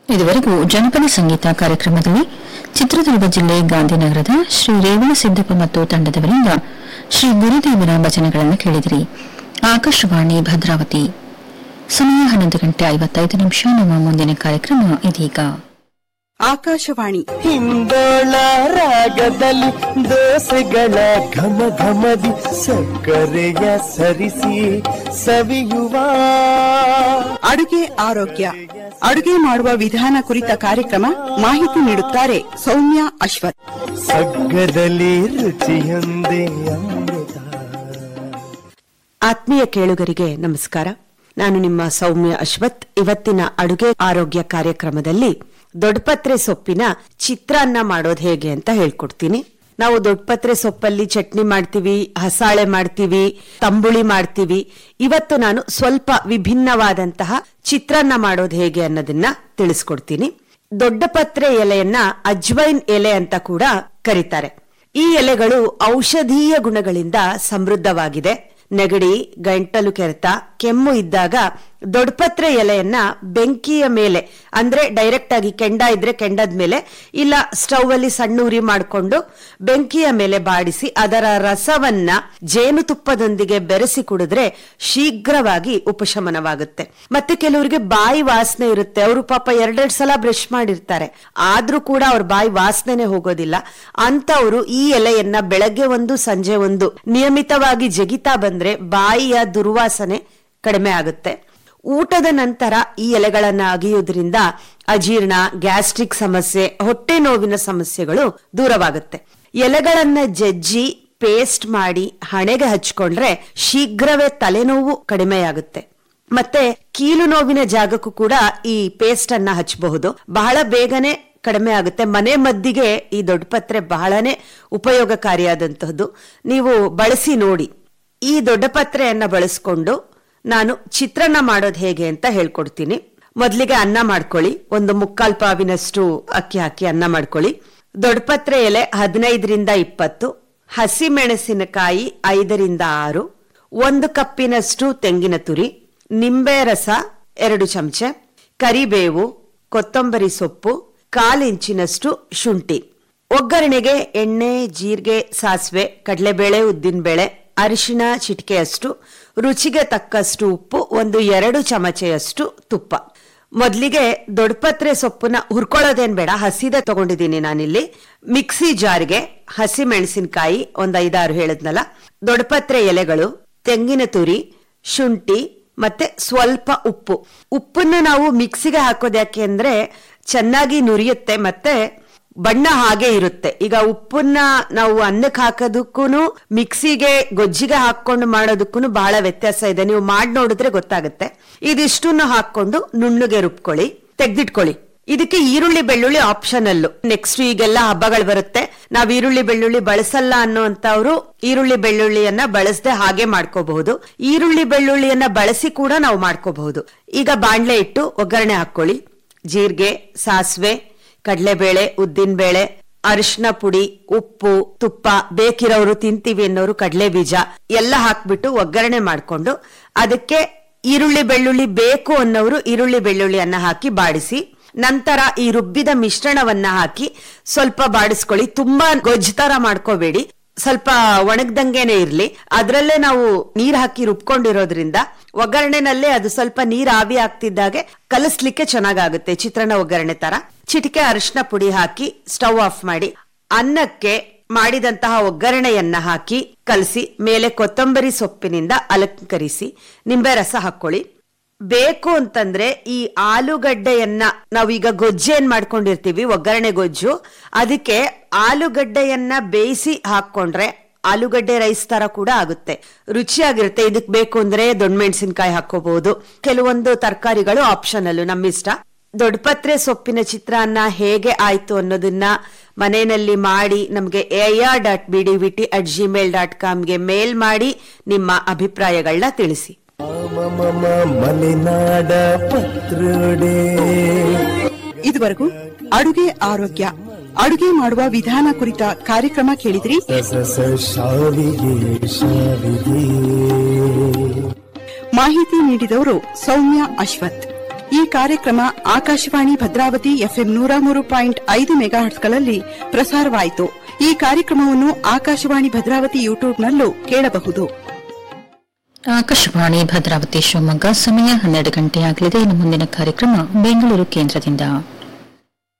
ಇದುವರೆಗೂ ಜನಪದ ಸಂಗೀತ ಕಾರ್ಯಕ್ರಮದಲ್ಲಿ ಚಿತ್ರದುರ್ಗ ಜಿಲ್ಲೆ ಗಾಂಧಿನಗರದ ಶ್ರೀ ರೇವಣ ಸಿದ್ದಪ್ಪ ಮತ್ತು ತಂಡದವರಿಂದ ಶ್ರೀ ಗುರುದೇವರ ಭಜನೆಗಳನ್ನು ಕೇಳಿದಿರಿ ಆಕಾಶವಾಣಿ ಭದ್ರಾವತಿ ಸಮಯ ಹನ್ನೊಂದು ಗಂಟೆ ಐವತ್ತೈದು ನಿಮಿಷ ನಮ್ಮ ಮುಂದಿನ ಕಾರ್ಯಕ್ರಮ ಇದೀಗ ಆಕಾಶವಾಣಿ ಹಿಂದೋಳ ರಾಗದಲ್ಲಿ ದೋಸೆಗಳ ಘಮ ಘಮದಿ ಸಕ್ಕರೆಯ ಸರಿಸಿ ಸವಿಯುವ ಅಡುಗೆ ಆರೋಗ್ಯ ಅಡುಗೆ ಮಾಡುವ ವಿಧಾನ ಕುರಿತ ಕಾರ್ಯಕ್ರಮ ಮಾಹಿತಿ ನೀಡುತ್ತಾರೆ ಸೌಮ್ಯ ಅಶ್ವಥ್ ಸಗ್ಗದಲ್ಲಿ ರುಚಿಯೊಂದೇ ಅಮೃತ ಆತ್ಮೀಯ ಕೇಳುಗರಿಗೆ ನಮಸ್ಕಾರ ನಾನು ನಿಮ್ಮ ಸೌಮ್ಯ ಅಶ್ವಥ್ ಇವತ್ತಿನ ಅಡುಗೆ ಆರೋಗ್ಯ ಕಾರ್ಯಕ್ರಮದಲ್ಲಿ ದೊಡ್ಡಪತ್ರೆ ಸೊಪ್ಪಿನ ಚಿತ್ರಾನ್ನ ಮಾಡೋದು ಹೇಗೆ ಅಂತ ಹೇಳ್ಕೊಡ್ತೀನಿ ನಾವು ದೊಡ್ಡಪತ್ರೆ ಸೊಪ್ಪಲ್ಲಿ ಚಟ್ನಿ ಮಾಡ್ತೀವಿ ಹಸಾಳೆ ಮಾಡ್ತೀವಿ ತಂಬುಳಿ ಮಾಡ್ತೀವಿ ಇವತ್ತು ನಾನು ಸ್ವಲ್ಪ ವಿಭಿನ್ನವಾದಂತಹ ಚಿತ್ರಾನ್ನ ಮಾಡೋದು ಹೇಗೆ ಅನ್ನೋದನ್ನ ತಿಳಿಸ್ಕೊಡ್ತೀನಿ ದೊಡ್ಡಪತ್ರೆ ಎಲೆಯನ್ನ ಅಜ್ವೈನ್ ಎಲೆ ಅಂತ ಕೂಡ ಕರೀತಾರೆ ಈ ಎಲೆಗಳು ಔಷಧೀಯ ಗುಣಗಳಿಂದ ಸಮೃದ್ಧವಾಗಿದೆ ನೆಗಡಿ ಗಂಟಲು ಕೆರೆತ ಕೆಮ್ಮು ಇದ್ದಾಗ ದೊಡ್ಡಪತ್ರೆ ಎಲೆಯನ್ನ ಬೆಂಕಿಯ ಮೇಲೆ ಅಂದ್ರೆ ಡೈರೆಕ್ಟ್ ಆಗಿ ಕೆಂಡ ಇದ್ರೆ ಕೆಂಡದ ಮೇಲೆ ಇಲ್ಲ ಸ್ಟವ್ ಅಲ್ಲಿ ಸಣ್ಣ ಉರಿ ಮಾಡಿಕೊಂಡು ಬೆಂಕಿಯ ಮೇಲೆ ಬಾಡಿಸಿ ಅದರ ರಸವನ್ನ ಜೇನುತುಪ್ಪದೊಂದಿಗೆ ಬೆರೆಸಿ ಕುಡಿದ್ರೆ ಶೀಘ್ರವಾಗಿ ಉಪಶಮನವಾಗುತ್ತೆ ಮತ್ತೆ ಕೆಲವರಿಗೆ ಬಾಯಿ ವಾಸನೆ ಇರುತ್ತೆ ಅವರು ಪಾಪ ಎರಡೆರಡು ಸಲ ಬ್ರಷ್ ಮಾಡಿರ್ತಾರೆ ಆದ್ರೂ ಕೂಡ ಅವ್ರ ಬಾಯಿ ವಾಸನೆನೆ ಹೋಗೋದಿಲ್ಲ ಅಂತವರು ಈ ಎಲೆಯನ್ನ ಬೆಳಗ್ಗೆ ಒಂದು ಸಂಜೆ ಒಂದು ನಿಯಮಿತವಾಗಿ ಜಗಿತಾ ಬಂದ್ರೆ ಬಾಯಿಯ ದುರ್ವಾಸನೆ ಕಡಿಮೆ ಆಗುತ್ತೆ ಊಟದ ನಂತರ ಈ ಎಲೆಗಳನ್ನ ಅಗಿಯುವುದರಿಂದ ಅಜೀರ್ಣ ಗ್ಯಾಸ್ಟ್ರಿಕ್ ಸಮಸ್ಯೆ ಹೊಟ್ಟೆ ನೋವಿನ ಸಮಸ್ಯೆಗಳು ದೂರವಾಗುತ್ತೆ ಎಲೆಗಳನ್ನ ಜಜ್ಜಿ ಪೇಸ್ಟ್ ಮಾಡಿ ಹಣೆಗೆ ಹಚ್ಕೊಂಡ್ರೆ ಶೀಘ್ರವೇ ತಲೆನೋವು ಕಡಿಮೆಯಾಗುತ್ತೆ ಮತ್ತೆ ಕೀಲು ನೋವಿನ ಜಾಗಕ್ಕೂ ಕೂಡ ಈ ಪೇಸ್ಟ್ ಅನ್ನ ಹಚ್ಚಬಹುದು ಬಹಳ ಬೇಗನೆ ಕಡಿಮೆ ಆಗುತ್ತೆ ಮನೆ ಮದ್ದಿಗೆ ಈ ದೊಡ್ಡಪತ್ರೆ ಬಹಳನೇ ಉಪಯೋಗಕಾರಿಯಾದಂತಹದ್ದು ನೀವು ಬಳಸಿ ನೋಡಿ ಈ ದೊಡ್ಡಪತ್ರೆಯನ್ನ ಬಳಸ್ಕೊಂಡು ನಾನು ಚಿತ್ರಾನ್ನ ಮಾಡೋದು ಹೇಗೆ ಅಂತ ಹೇಳ್ಕೊಡ್ತೀನಿ ಮೊದಲಿಗೆ ಅನ್ನ ಮಾಡ್ಕೊಳ್ಳಿ ಒಂದು ಮುಕ್ಕಾಲ್ ಪಾವಿನಷ್ಟು ಅಕ್ಕಿ ಹಾಕಿ ಅನ್ನ ಮಾಡ್ಕೊಳ್ಳಿ ದೊಡ್ಡಪತ್ರೆ ಎಲೆ ಹದಿನೈದರಿಂದ ಇಪ್ಪತ್ತು ಹಸಿ ಮೆಣಸಿನಕಾಯಿ ಐದರಿಂದ ಆರು ಒಂದು ಕಪ್ಪಿನಷ್ಟು ತೆಂಗಿನ ತುರಿ ನಿಂಬೆ ರಸ ಎರಡು ಚಮಚೆ ಕರಿಬೇವು ಕೊತ್ತಂಬರಿ ಸೊಪ್ಪು ಕಾಲಿಂಚಿನಷ್ಟು ಶುಂಠಿ ಒಗ್ಗರಣೆಗೆ ಎಣ್ಣೆ ಜೀರಿಗೆ ಸಾಸಿವೆ ಕಡಲೆಬೇಳೆ ಉದ್ದಿನಬೇಳೆ ಅರಿಶಿಣ ಚಿಟಿಕೆಯಷ್ಟು ರುಚಿಗೆ ತಕ್ಕಷ್ಟು ಉಪ್ಪು ಒಂದು ಎರಡು ಚಮಚೆಯಷ್ಟು ತುಪ್ಪ ಮೊದಲಿಗೆ ದೊಡ್ಡಪತ್ರೆ ಸೊಪ್ಪನ್ನ ಹುರ್ಕೊಳ್ಳೋದೇನ್ ಬೇಡ ಹಸಿದ ತಗೊಂಡಿದ್ದೀನಿ ನಾನಿಲ್ಲಿ ಮಿಕ್ಸಿ ಜಾರ್ಗೆ ಹಸಿ ಮೆಣಸಿನಕಾಯಿ ಒಂದ್ ಐದಾರು ಹೇಳದ್ನಲ್ಲ ದೊಡ್ಡಪತ್ರೆ ಎಲೆಗಳು ತೆಂಗಿನ ತುರಿ ಶುಂಠಿ ಮತ್ತೆ ಸ್ವಲ್ಪ ಉಪ್ಪು ಉಪ್ಪನ್ನ ನಾವು ಮಿಕ್ಸಿಗೆ ಹಾಕೋದು ಯಾಕೆ ಅಂದ್ರೆ ಚೆನ್ನಾಗಿ ನುರಿಯುತ್ತೆ ಮತ್ತೆ ಬಣ್ಣ ಹಾಗೆ ಇರುತ್ತೆ ಈಗ ಉಪ್ಪನ್ನ ನಾವು ಅನ್ನಕ್ಕೆ ಹಾಕೋದಕ್ಕೂ ಮಿಕ್ಸಿಗೆ ಗೊಜ್ಜಿಗೆ ಹಾಕೊಂಡು ಮಾಡೋದಕ್ಕೂ ಬಹಳ ವ್ಯತ್ಯಾಸ ಇದೆ ನೀವು ಮಾಡಿ ನೋಡಿದ್ರೆ ಗೊತ್ತಾಗುತ್ತೆ ಇದಿಷ್ಟನ್ನು ಹಾಕೊಂಡು ನುಣ್ಣಗೆ ರುಬ್ಕೊಳ್ಳಿ ತೆಗ್ದಿಟ್ಕೊಳ್ಳಿ ಇದಕ್ಕೆ ಈರುಳ್ಳಿ ಬೆಳ್ಳುಳ್ಳಿ ಆಪ್ಷನಲ್ ನೆಕ್ಸ್ಟ್ ಈಗೆಲ್ಲ ಹಬ್ಬಗಳು ಬರುತ್ತೆ ನಾವ್ ಈರುಳ್ಳಿ ಬೆಳ್ಳುಳ್ಳಿ ಬಳಸಲ್ಲ ಅನ್ನೋಂತವ್ರು ಈರುಳ್ಳಿ ಬೆಳ್ಳುಳ್ಳಿಯನ್ನ ಬಳಸದೆ ಹಾಗೆ ಮಾಡ್ಕೋಬಹುದು ಈರುಳ್ಳಿ ಬೆಳ್ಳುಳ್ಳಿಯನ್ನ ಬಳಸಿ ಕೂಡ ನಾವು ಮಾಡ್ಕೋಬಹುದು ಈಗ ಬಾಣ್ಲೆ ಇಟ್ಟು ಒಗ್ಗರಣೆ ಹಾಕೊಳ್ಳಿ ಜೀರಿಗೆ ಸಾಸಿವೆ ಕಡಲೆಬೇಳೆ ಉದ್ದಿನಬೇಳೆ ಅರಿಶಿನ ಪುಡಿ ಉಪ್ಪು ತುಪ್ಪ ಬೇಕಿರೋರು ತಿಂತೀವಿ ಅನ್ನೋರು ಕಡಲೆ ಬೀಜ ಎಲ್ಲ ಹಾಕ್ಬಿಟ್ಟು ಒಗ್ಗರಣೆ ಮಾಡ್ಕೊಂಡು ಅದಕ್ಕೆ ಈರುಳ್ಳಿ ಬೆಳ್ಳುಳ್ಳಿ ಬೇಕು ಅನ್ನೋರು ಈರುಳ್ಳಿ ಬೆಳ್ಳುಳ್ಳಿಯನ್ನ ಹಾಕಿ ಬಾಡಿಸಿ ನಂತರ ಈ ರುಬ್ಬಿದ ಮಿಶ್ರಣವನ್ನ ಹಾಕಿ ಸ್ವಲ್ಪ ಬಾಡಿಸ್ಕೊಳ್ಳಿ ತುಂಬಾ ಗೊಜ್ಜು ತರ ಮಾಡ್ಕೋಬೇಡಿ ಸ್ವಲ್ಪ ಒಣಗ್ದಂಗೆನೆ ಇರ್ಲಿ ಅದ್ರಲ್ಲೇ ನಾವು ನೀರ್ ಹಾಕಿ ರುಬ್ಕೊಂಡಿರೋದ್ರಿಂದ ಒಗ್ಗರಣೆನಲ್ಲೇ ಅದು ಸ್ವಲ್ಪ ನೀರ್ ಆವಿ ಆಗ್ತಿದ್ದಾಗೆ ಕಲಿಸ್ಲಿಕ್ಕೆ ಚೆನ್ನಾಗಾಗುತ್ತೆ ಚಿತ್ರಾನ್ನ ಒಗ್ಗರಣೆ ತರ ಚಿಟಿಕೆ ಅರಿಶಿನ ಪುಡಿ ಹಾಕಿ ಸ್ಟವ್ ಆಫ್ ಮಾಡಿ ಅನ್ನಕ್ಕೆ ಮಾಡಿದಂತಹ ಒಗ್ಗರಣೆಯನ್ನ ಹಾಕಿ ಕಲಸಿ ಮೇಲೆ ಕೊತ್ತಂಬರಿ ಸೊಪ್ಪಿನಿಂದ ಅಲಂಕರಿಸಿ ನಿಂಬೆ ರಸ ಹಾಕೊಳ್ಳಿ ಬೇಕು ಅಂತಂದ್ರೆ ಈ ಆಲೂಗಡ್ಡೆಯನ್ನ ನಾವೀಗ ಗೊಜ್ಜು ಏನ್ ಮಾಡ್ಕೊಂಡಿರ್ತೀವಿ ಒಗ್ಗರಣೆ ಗೊಜ್ಜು ಅದಕ್ಕೆ ಆಲೂಗಡ್ಡೆಯನ್ನ ಬೇಯಿಸಿ ಹಾಕೊಂಡ್ರೆ ಆಲೂಗಡ್ಡೆ ರೈಸ್ ತರ ಕೂಡ ಆಗುತ್ತೆ ರುಚಿಯಾಗಿರುತ್ತೆ ಇದಕ್ ಬೇಕು ಅಂದ್ರೆ ದೊಣ್ಣಮೆಣಸಿನ್ಕಾಯಿ ಹಾಕೋಬಹುದು ಕೆಲವೊಂದು ತರಕಾರಿಗಳು ಆಪ್ಷನಲ್ ನಮ್ಮಿಷ್ಟ ದೊಡ್ಡಪತ್ರೆ ಸೊಪ್ಪಿನ ಚಿತ್ರಾನ್ನ ಹೇಗೆ ಆಯ್ತು ಅನ್ನೋದನ್ನ ಮನೆಯಲ್ಲಿ ಮಾಡಿ ನಮಗೆ AR dot B D V T at Gmail dot ಕಾಮ್ಗೆ ಮೇಲ್ ಮಾಡಿ ನಿಮ್ಮ ಅಭಿಪ್ರಾಯಗಳನ್ನ ತಿಳಿಸಿ ಮಮ ಮಲೆನಾಡ ಪತ್ರೋಡೆ ಇದುವರೆಗೂ ಅಡುಗೆ ಆರೋಗ್ಯ ಅಡುಗೆ ಮಾಡುವ ವಿಧಾನ ಕುರಿತ ಕಾರ್ಯಕ್ರಮ ಕೇಳಿದ್ರಿ ಸ ಸ ಶಾವಿಗೆ ಶಾವಿಗೆ ಮಾಹಿತಿ ನೀಡಿದವರು ಸೌಮ್ಯ ಅಶ್ವಥ್ ಈ ಕಾರ್ಯಕ್ರಮ ಆಕಾಶವಾಣಿ ಭದ್ರಾವತಿ ಎಫ್ಎಂ ನೂರ ಮೂರು ಪಾಯಿಂಟ್ ಐದು ಮೆಗಾಹರ್ಟ್ಸ್ಗಳಲ್ಲಿ ಪ್ರಸಾರವಾಯಿತು ಈ ಕಾರ್ಯಕ್ರಮವನ್ನು ಆಕಾಶವಾಣಿ ಭದ್ರಾವತಿ ಯೂಟ್ಯೂಬ್ನಲ್ಲೂ ಕೇಳಬಹುದು ಆಕಾಶವಾಣಿ ಭದ್ರಾವತಿ ಶಿವಮೊಗ್ಗ ಸಮಯ ಹನ್ನೆರಡು ಗಂಟೆಯಾಗಲಿದೆ ಇನ್ನು ಮುಂದಿನ ಕಾರ್ಯಕ್ರಮ ಬೆಂಗಳೂರು ಕೇಂದ್ರದಿಂದ